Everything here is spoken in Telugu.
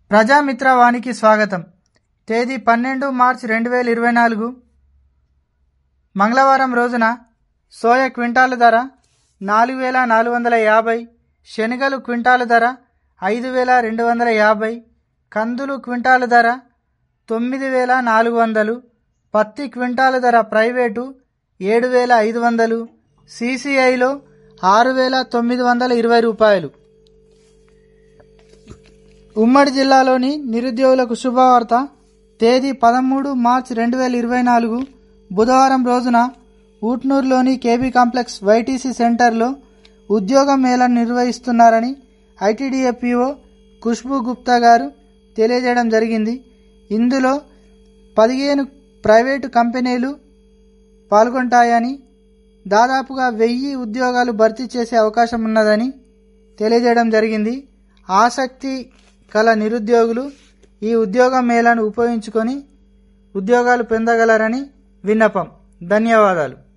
ప్రజామిత్ర వానికి స్వాగతం తేదీ పన్నెండు మార్చి రెండు వేల ఇరవై నాలుగు మంగళవారం రోజున సోయ క్వింటాలు ధర నాలుగు వేల నాలుగు వందల యాభై శనగలు క్వింటాలు ధర ఐదు వేల రెండు వందల యాభై కందులు క్వింటాలు ధర తొమ్మిది వేల నాలుగు వందలు పత్తి క్వింటాలు ధర ప్రైవేటు ఏడు వేల ఐదు వందలు సిసిఐలో ఆరు వేల తొమ్మిది వందల ఇరవై రూపాయలు ఉమ్మడి జిల్లాలోని నిరుద్యోగులకు శుభవార్త తేదీ పదమూడు మార్చి రెండు వేల ఇరవై నాలుగు బుధవారం రోజున ఊట్నూరులోని కేబీ కాంప్లెక్స్ వైటీసీ సెంటర్లో ఉద్యోగ మేళను నిర్వహిస్తున్నారని ఐటీడీఏపీఓ ఖుష్బూ గుప్తా గారు తెలియజేయడం జరిగింది ఇందులో పదిహేను ప్రైవేటు కంపెనీలు పాల్గొంటాయని దాదాపుగా వెయ్యి ఉద్యోగాలు భర్తీ చేసే అవకాశం ఉన్నదని తెలియజేయడం జరిగింది ఆసక్తి కల నిరుద్యోగులు ఈ ఉద్యోగ మేళను ఉపయోగించుకొని ఉద్యోగాలు పొందగలరని విన్నపం ధన్యవాదాలు